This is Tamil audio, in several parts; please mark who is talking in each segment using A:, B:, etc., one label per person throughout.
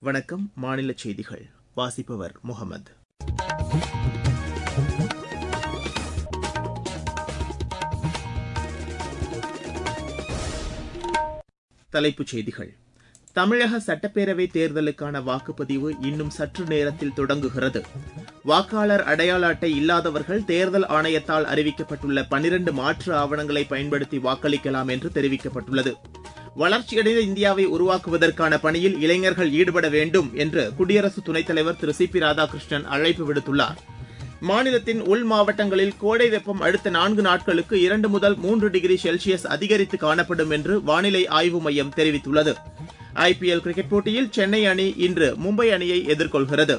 A: வணக்கம் மாநில செய்திகள் வாசிப்பவர் முகமது தலைப்புச் செய்திகள் தமிழக சட்டப்பேரவை தேர்தலுக்கான வாக்குப்பதிவு இன்னும் சற்று நேரத்தில் தொடங்குகிறது வாக்காளர் அடையாள அட்டை இல்லாதவர்கள் தேர்தல் ஆணையத்தால் அறிவிக்கப்பட்டுள்ள பனிரண்டு மாற்று ஆவணங்களை பயன்படுத்தி வாக்களிக்கலாம் என்று தெரிவிக்கப்பட்டுள்ளது வளர்ச்சியடைந்த இந்தியாவை உருவாக்குவதற்கான பணியில் இளைஞர்கள் ஈடுபட வேண்டும் என்று குடியரசு துணைத் தலைவர் திரு சி பி ராதாகிருஷ்ணன் அழைப்பு விடுத்துள்ளார் மாநிலத்தின் உள் மாவட்டங்களில் கோடை வெப்பம் அடுத்த நான்கு நாட்களுக்கு இரண்டு முதல் மூன்று டிகிரி செல்சியஸ் அதிகரித்து காணப்படும் என்று வானிலை ஆய்வு மையம் தெரிவித்துள்ளது ஐபிஎல் கிரிக்கெட் போட்டியில் சென்னை அணி இன்று மும்பை அணியை எதிர்கொள்கிறது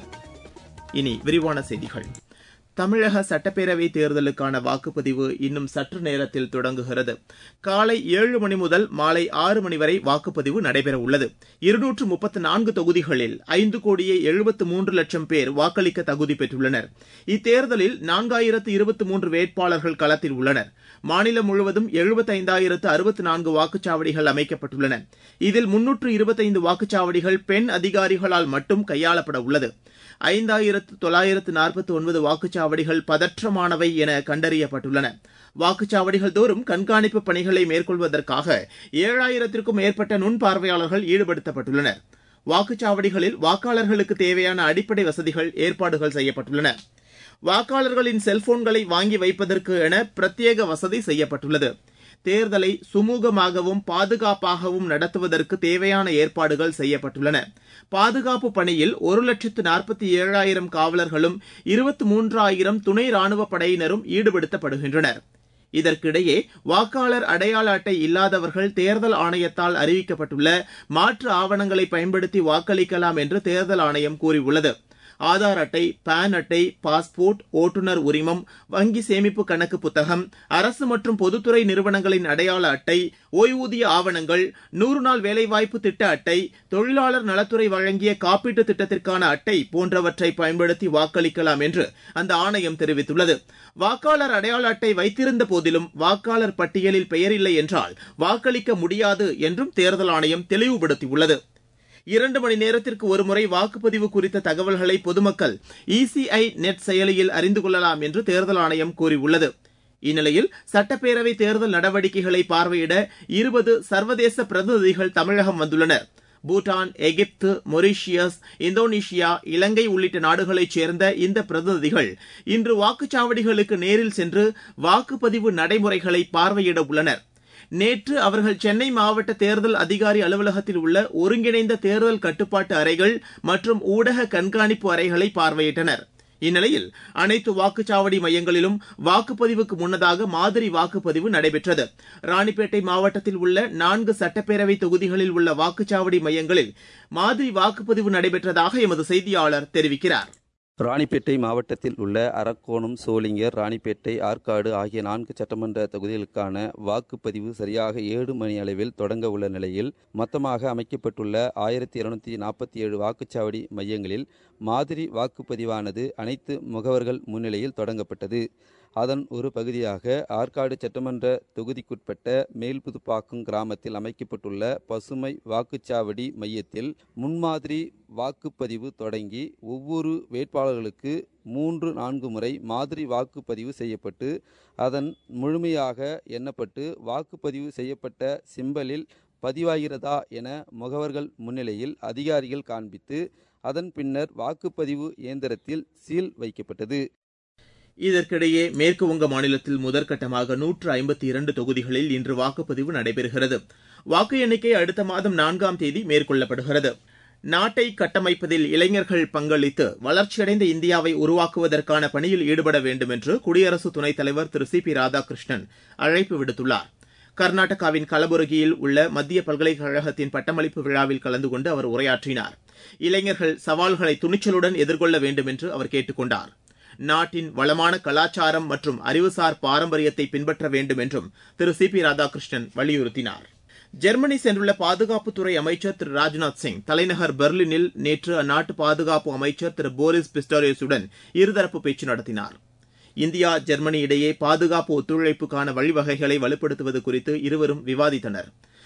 A: இனி விரிவான செய்திகள் தமிழக சட்டப்பேரவை தேர்தலுக்கான வாக்குப்பதிவு இன்னும் சற்று நேரத்தில் தொடங்குகிறது காலை ஏழு மணி முதல் மாலை ஆறு மணி வரை வாக்குப்பதிவு நடைபெறவுள்ளது இருநூற்று முப்பத்து நான்கு தொகுதிகளில் ஐந்து கோடியே எழுபத்து மூன்று லட்சம் பேர் வாக்களிக்க தகுதி பெற்றுள்ளனர் இத்தேர்தலில் நான்காயிரத்து இருபத்தி மூன்று வேட்பாளர்கள் களத்தில் உள்ளனர் மாநிலம் முழுவதும் எழுபத்தைந்தாயிரத்து அறுபத்து நான்கு வாக்குச்சாவடிகள் அமைக்கப்பட்டுள்ளன இதில் முன்னூற்று இருபத்தைந்து வாக்குச்சாவடிகள் பெண் அதிகாரிகளால் மட்டும் கையாளப்பட உள்ளது ஐந்தாயிரத்து தொள்ளாயிரத்து நாற்பத்தி ஒன்பது வாக்குச்சாவடிகள் பதற்றமானவை என கண்டறியப்பட்டுள்ளன வாக்குச்சாவடிகள் தோறும் கண்காணிப்பு பணிகளை மேற்கொள்வதற்காக ஏழாயிரத்திற்கும் மேற்பட்ட நுண்பார்வையாளர்கள் ஈடுபடுத்தப்பட்டுள்ளனர் வாக்குச்சாவடிகளில் வாக்காளர்களுக்கு தேவையான அடிப்படை வசதிகள் ஏற்பாடுகள் செய்யப்பட்டுள்ளன வாக்காளர்களின் செல்போன்களை வாங்கி வைப்பதற்கு என பிரத்யேக வசதி செய்யப்பட்டுள்ளது தேர்தலை சுமூகமாகவும் பாதுகாப்பாகவும் நடத்துவதற்கு தேவையான ஏற்பாடுகள் செய்யப்பட்டுள்ளன பாதுகாப்பு பணியில் ஒரு லட்சத்து நாற்பத்தி ஏழாயிரம் காவலர்களும் இருபத்தி மூன்றாயிரம் துணை ராணுவப் படையினரும் ஈடுபடுத்தப்படுகின்றனர் இதற்கிடையே வாக்காளர் அடையாள அட்டை இல்லாதவர்கள் தேர்தல் ஆணையத்தால் அறிவிக்கப்பட்டுள்ள மாற்று ஆவணங்களை பயன்படுத்தி வாக்களிக்கலாம் என்று தேர்தல் ஆணையம் கூறியுள்ளது ஆதார் அட்டை பான் அட்டை பாஸ்போர்ட் ஓட்டுநர் உரிமம் வங்கி சேமிப்பு கணக்கு புத்தகம் அரசு மற்றும் பொதுத்துறை நிறுவனங்களின் அடையாள அட்டை ஓய்வூதிய ஆவணங்கள் நூறு நாள் வேலைவாய்ப்பு திட்ட அட்டை தொழிலாளர் நலத்துறை வழங்கிய காப்பீட்டு திட்டத்திற்கான அட்டை போன்றவற்றை பயன்படுத்தி வாக்களிக்கலாம் என்று அந்த ஆணையம் தெரிவித்துள்ளது வாக்காளர் அடையாள அட்டை வைத்திருந்த போதிலும் வாக்காளர் பட்டியலில் பெயர் இல்லை என்றால் வாக்களிக்க முடியாது என்றும் தேர்தல் ஆணையம் தெளிவுபடுத்தியுள்ளது இரண்டு மணி நேரத்திற்கு ஒருமுறை வாக்குப்பதிவு குறித்த தகவல்களை பொதுமக்கள் இசிஐ நெட் செயலியில் அறிந்து கொள்ளலாம் என்று தேர்தல் ஆணையம் கூறியுள்ளது இந்நிலையில் சட்டப்பேரவை தேர்தல் நடவடிக்கைகளை பார்வையிட இருபது சர்வதேச பிரதிநிதிகள் தமிழகம் வந்துள்ளனர் பூட்டான் எகிப்து மொரீஷியஸ் இந்தோனேஷியா இலங்கை உள்ளிட்ட நாடுகளைச் சேர்ந்த இந்த பிரதிநிதிகள் இன்று வாக்குச்சாவடிகளுக்கு நேரில் சென்று வாக்குப்பதிவு நடைமுறைகளை பார்வையிட உள்ளனர் நேற்று அவர்கள் சென்னை மாவட்ட தேர்தல் அதிகாரி அலுவலகத்தில் உள்ள ஒருங்கிணைந்த தேர்தல் கட்டுப்பாட்டு அறைகள் மற்றும் ஊடக கண்காணிப்பு அறைகளை பார்வையிட்டனர் இந்நிலையில் அனைத்து வாக்குச்சாவடி மையங்களிலும் வாக்குப்பதிவுக்கு முன்னதாக மாதிரி வாக்குப்பதிவு நடைபெற்றது ராணிப்பேட்டை மாவட்டத்தில் உள்ள நான்கு சட்டப்பேரவை தொகுதிகளில் உள்ள வாக்குச்சாவடி மையங்களில் மாதிரி வாக்குப்பதிவு நடைபெற்றதாக எமது செய்தியாளர் தெரிவிக்கிறார்
B: ராணிப்பேட்டை மாவட்டத்தில் உள்ள அரக்கோணம் சோளிங்கர் ராணிப்பேட்டை ஆற்காடு ஆகிய நான்கு சட்டமன்ற தொகுதிகளுக்கான வாக்குப்பதிவு சரியாக ஏழு மணி அளவில் தொடங்க உள்ள நிலையில் மொத்தமாக அமைக்கப்பட்டுள்ள ஆயிரத்தி இருநூத்தி நாற்பத்தி ஏழு வாக்குச்சாவடி மையங்களில் மாதிரி வாக்குப்பதிவானது அனைத்து முகவர்கள் முன்னிலையில் தொடங்கப்பட்டது அதன் ஒரு பகுதியாக ஆற்காடு சட்டமன்ற தொகுதிக்குட்பட்ட மேல்புதுப்பாக்கம் கிராமத்தில் அமைக்கப்பட்டுள்ள பசுமை வாக்குச்சாவடி மையத்தில் முன்மாதிரி வாக்குப்பதிவு தொடங்கி ஒவ்வொரு வேட்பாளர்களுக்கு மூன்று நான்கு முறை மாதிரி வாக்குப்பதிவு செய்யப்பட்டு அதன் முழுமையாக எண்ணப்பட்டு வாக்குப்பதிவு செய்யப்பட்ட சிம்பலில் பதிவாகிறதா என முகவர்கள் முன்னிலையில் அதிகாரிகள் காண்பித்து அதன் பின்னர் வாக்குப்பதிவு இயந்திரத்தில் சீல் வைக்கப்பட்டது
A: இதற்கிடையே மேற்கு வங்க மாநிலத்தில் முதற்கட்டமாக நூற்று ஐம்பத்தி இரண்டு தொகுதிகளில் இன்று வாக்குப்பதிவு நடைபெறுகிறது வாக்கு எண்ணிக்கை அடுத்த மாதம் நான்காம் தேதி மேற்கொள்ளப்படுகிறது நாட்டை கட்டமைப்பதில் இளைஞர்கள் பங்களித்து வளர்ச்சியடைந்த இந்தியாவை உருவாக்குவதற்கான பணியில் ஈடுபட வேண்டும் என்று குடியரசு துணைத் தலைவர் திரு சி பி ராதாகிருஷ்ணன் அழைப்பு விடுத்துள்ளார் கர்நாடகாவின் கலபுரகியில் உள்ள மத்திய பல்கலைக்கழகத்தின் பட்டமளிப்பு விழாவில் கலந்து கொண்டு அவர் உரையாற்றினார் இளைஞர்கள் சவால்களை துணிச்சலுடன் எதிர்கொள்ள வேண்டும் என்று அவர் கேட்டுக் கொண்டார் நாட்டின் வளமான கலாச்சாரம் மற்றும் அறிவுசார் பாரம்பரியத்தை பின்பற்ற வேண்டும் என்றும் திரு சி பி ராதாகிருஷ்ணன் வலியுறுத்தினார் ஜெர்மனி சென்றுள்ள பாதுகாப்புத்துறை அமைச்சர் திரு ராஜ்நாத் சிங் தலைநகர் பெர்லினில் நேற்று அந்நாட்டு பாதுகாப்பு அமைச்சர் திரு போரிஸ் பிஸ்டோரியஸுடன் இருதரப்பு பேச்சு நடத்தினார் இந்தியா ஜெர்மனி இடையே பாதுகாப்பு ஒத்துழைப்புக்கான வழிவகைகளை வலுப்படுத்துவது குறித்து இருவரும் விவாதித்தனர்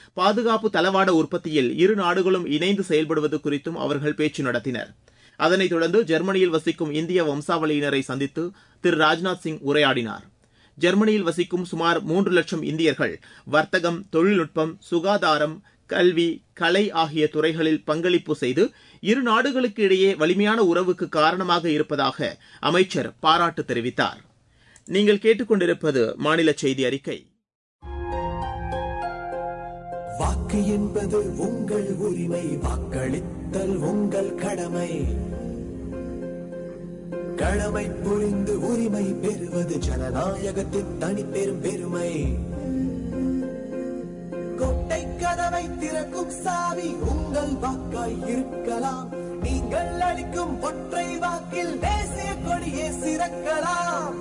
A: பாதுகாப்பு தளவாட உற்பத்தியில் இரு நாடுகளும் இணைந்து செயல்படுவது குறித்தும் அவர்கள் பேச்சு நடத்தினர் அதனைத் தொடர்ந்து ஜெர்மனியில் வசிக்கும் இந்திய வம்சாவளியினரை சந்தித்து திரு ராஜ்நாத் சிங் உரையாடினார் ஜெர்மனியில் வசிக்கும் சுமார் மூன்று லட்சம் இந்தியர்கள் வர்த்தகம் தொழில்நுட்பம் சுகாதாரம் கல்வி கலை ஆகிய துறைகளில் பங்களிப்பு செய்து இரு நாடுகளுக்கு இடையே வலிமையான உறவுக்கு காரணமாக இருப்பதாக அமைச்சர் பாராட்டு தெரிவித்தார் நீங்கள் கேட்டுக்கொண்டிருப்பது மாநில செய்தி அறிக்கை
C: வாக்கு என்பது உங்கள் உரிமை வாக்களித்தல் உங்கள் கடமை கடமை புரிந்து உரிமை பெறுவது ஜனநாயகத்தின் தனிப்பெரும் பெருமை கொட்டை கதவை திறக்கும் சாவி உங்கள் வாக்காய் இருக்கலாம் நீங்கள் அளிக்கும் ஒற்றை வாக்கில் தேசிய கொடியே சிறக்கலாம்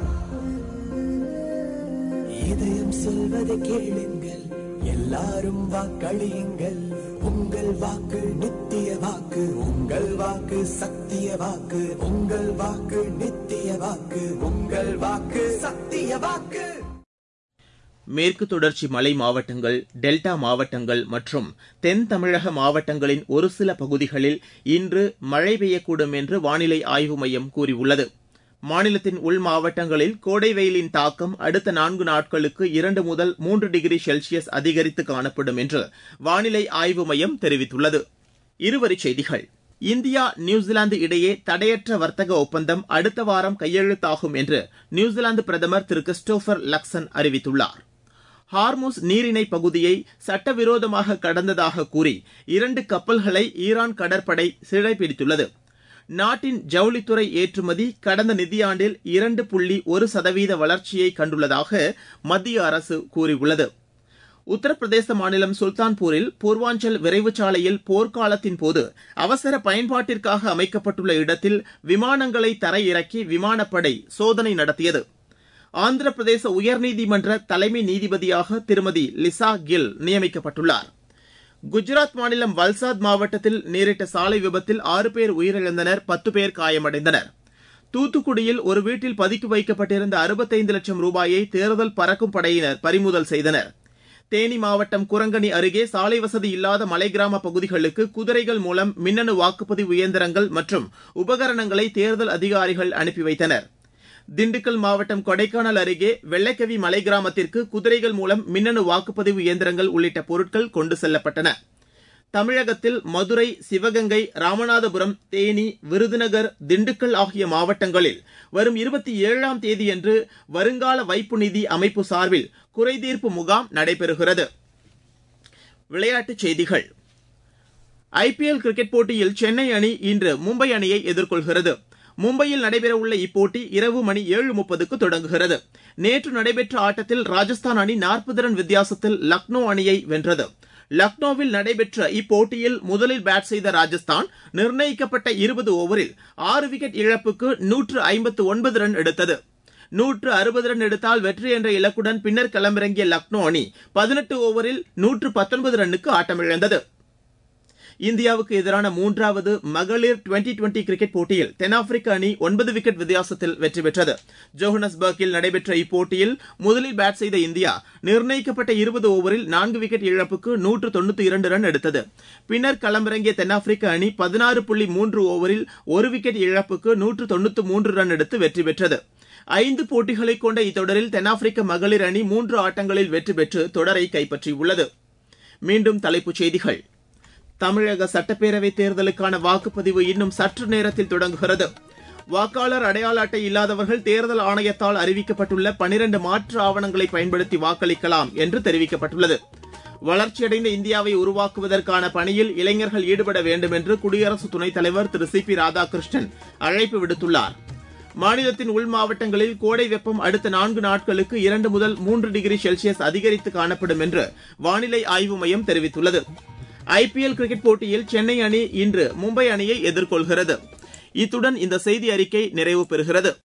C: இதயம் சொல்வதை கேளுங்கள் எல்லாரும் வாக்களியுங்கள் உங்கள் வாக்கு நித்திய வாக்கு உங்கள் வாக்கு சத்திய வாக்கு உங்கள் வாக்கு நித்திய வாக்கு உங்கள் வாக்கு சத்திய வாக்கு
A: மேற்கு தொடர்ச்சி மலை மாவட்டங்கள் டெல்டா மாவட்டங்கள் மற்றும் தென் தமிழக மாவட்டங்களின் ஒரு சில பகுதிகளில் இன்று மழை பெய்யக்கூடும் என்று வானிலை ஆய்வு மையம் கூறியுள்ளது மாநிலத்தின் உள் மாவட்டங்களில் கோடை வெயிலின் தாக்கம் அடுத்த நான்கு நாட்களுக்கு இரண்டு முதல் மூன்று டிகிரி செல்சியஸ் அதிகரித்து காணப்படும் என்று வானிலை ஆய்வு மையம் தெரிவித்துள்ளது இருவரிச் செய்திகள் இந்தியா நியூசிலாந்து இடையே தடையற்ற வர்த்தக ஒப்பந்தம் அடுத்த வாரம் கையெழுத்தாகும் என்று நியூசிலாந்து பிரதமர் திரு கிறிஸ்டோபர் லக்சன் அறிவித்துள்ளார் ஹார்முஸ் நீரிணை பகுதியை சட்டவிரோதமாக கடந்ததாக கூறி இரண்டு கப்பல்களை ஈரான் கடற்படை சிறைப்பிடித்துள்ளது நாட்டின் ஜவுளித்துறை ஏற்றுமதி கடந்த நிதியாண்டில் இரண்டு புள்ளி ஒரு சதவீத வளர்ச்சியை கண்டுள்ளதாக மத்திய அரசு கூறியுள்ளது உத்தரப்பிரதேச மாநிலம் சுல்தான்பூரில் பூர்வாஞ்சல் விரைவு சாலையில் போர்க்காலத்தின் போது அவசர பயன்பாட்டிற்காக அமைக்கப்பட்டுள்ள இடத்தில் விமானங்களை தரையிறக்கி விமானப்படை சோதனை நடத்தியது ஆந்திர பிரதேச உயர்நீதிமன்ற தலைமை நீதிபதியாக திருமதி லிசா கில் நியமிக்கப்பட்டுள்ளார் குஜராத் மாநிலம் வல்சாத் மாவட்டத்தில் நேரிட்ட சாலை விபத்தில் ஆறு பேர் உயிரிழந்தனர் பத்து பேர் காயமடைந்தனர் தூத்துக்குடியில் ஒரு வீட்டில் பதுக்கி வைக்கப்பட்டிருந்த அறுபத்தைந்து லட்சம் ரூபாயை தேர்தல் பறக்கும் படையினர் பறிமுதல் செய்தனர் தேனி மாவட்டம் குரங்கணி அருகே சாலை வசதி இல்லாத மலை கிராம பகுதிகளுக்கு குதிரைகள் மூலம் மின்னணு வாக்குப்பதிவு இயந்திரங்கள் மற்றும் உபகரணங்களை தேர்தல் அதிகாரிகள் அனுப்பி வைத்தனர் திண்டுக்கல் மாவட்டம் கொடைக்கானல் அருகே வெள்ளைக்கவி மலை கிராமத்திற்கு குதிரைகள் மூலம் மின்னணு வாக்குப்பதிவு இயந்திரங்கள் உள்ளிட்ட பொருட்கள் கொண்டு செல்லப்பட்டன தமிழகத்தில் மதுரை சிவகங்கை ராமநாதபுரம் தேனி விருதுநகர் திண்டுக்கல் ஆகிய மாவட்டங்களில் வரும் இருபத்தி ஏழாம் தேதியன்று வருங்கால வைப்பு நிதி அமைப்பு சார்பில் குறைதீர்ப்பு முகாம் நடைபெறுகிறது விளையாட்டுச் செய்திகள் ஐபிஎல் கிரிக்கெட் போட்டியில் சென்னை அணி இன்று மும்பை அணியை எதிர்கொள்கிறது மும்பையில் நடைபெறவுள்ள இப்போட்டி இரவு மணி ஏழு முப்பதுக்கு தொடங்குகிறது நேற்று நடைபெற்ற ஆட்டத்தில் ராஜஸ்தான் அணி நாற்பது ரன் வித்தியாசத்தில் லக்னோ அணியை வென்றது லக்னோவில் நடைபெற்ற இப்போட்டியில் முதலில் பேட் செய்த ராஜஸ்தான் நிர்ணயிக்கப்பட்ட இருபது ஓவரில் ஆறு விக்கெட் இழப்புக்கு நூற்று ஐம்பத்து ஒன்பது ரன் எடுத்தது நூற்று அறுபது ரன் எடுத்தால் வெற்றி என்ற இலக்குடன் பின்னர் களமிறங்கிய லக்னோ அணி பதினெட்டு ஓவரில் நூற்று பத்தொன்பது ரன்னுக்கு ஆட்டமிழந்தது இந்தியாவுக்கு எதிரான மூன்றாவது மகளிர் டுவெண்டி டுவெண்டி கிரிக்கெட் போட்டியில் தென்னாப்பிரிக்க அணி ஒன்பது விக்கெட் வித்தியாசத்தில் வெற்றி பெற்றது ஜோஹனஸ்பர்கில் நடைபெற்ற இப்போட்டியில் முதலில் பேட் செய்த இந்தியா நிர்ணயிக்கப்பட்ட இருபது ஓவரில் நான்கு விக்கெட் இழப்புக்கு நூற்று தொண்ணூத்தி இரண்டு ரன் எடுத்தது பின்னர் களமிறங்கிய தென்னாப்பிரிக்க அணி பதினாறு புள்ளி மூன்று ஓவரில் ஒரு விக்கெட் இழப்புக்கு நூற்று தொண்ணூத்தி மூன்று ரன் எடுத்து வெற்றி பெற்றது ஐந்து போட்டிகளை கொண்ட இத்தொடரில் தென்னாப்பிரிக்க மகளிர் அணி மூன்று ஆட்டங்களில் வெற்றி பெற்று தொடரை கைப்பற்றியுள்ளது மீண்டும் தலைப்புச் செய்திகள் தமிழக சட்டப்பேரவைத் தேர்தலுக்கான வாக்குப்பதிவு இன்னும் சற்று நேரத்தில் தொடங்குகிறது வாக்காளர் அடையாள அட்டை இல்லாதவர்கள் தேர்தல் ஆணையத்தால் அறிவிக்கப்பட்டுள்ள பனிரண்டு மாற்று ஆவணங்களை பயன்படுத்தி வாக்களிக்கலாம் என்று தெரிவிக்கப்பட்டுள்ளது வளர்ச்சியடைந்த இந்தியாவை உருவாக்குவதற்கான பணியில் இளைஞர்கள் ஈடுபட வேண்டும் என்று குடியரசு துணைத் தலைவர் திரு சி பி ராதாகிருஷ்ணன் அழைப்பு விடுத்துள்ளார் மாநிலத்தின் உள் மாவட்டங்களில் கோடை வெப்பம் அடுத்த நான்கு நாட்களுக்கு இரண்டு முதல் மூன்று டிகிரி செல்சியஸ் அதிகரித்து காணப்படும் என்று வானிலை ஆய்வு மையம் தெரிவித்துள்ளது ஐபிஎல் கிரிக்கெட் போட்டியில் சென்னை அணி இன்று மும்பை அணியை எதிர்கொள்கிறது இத்துடன் இந்த செய்தி அறிக்கை நிறைவு பெறுகிறது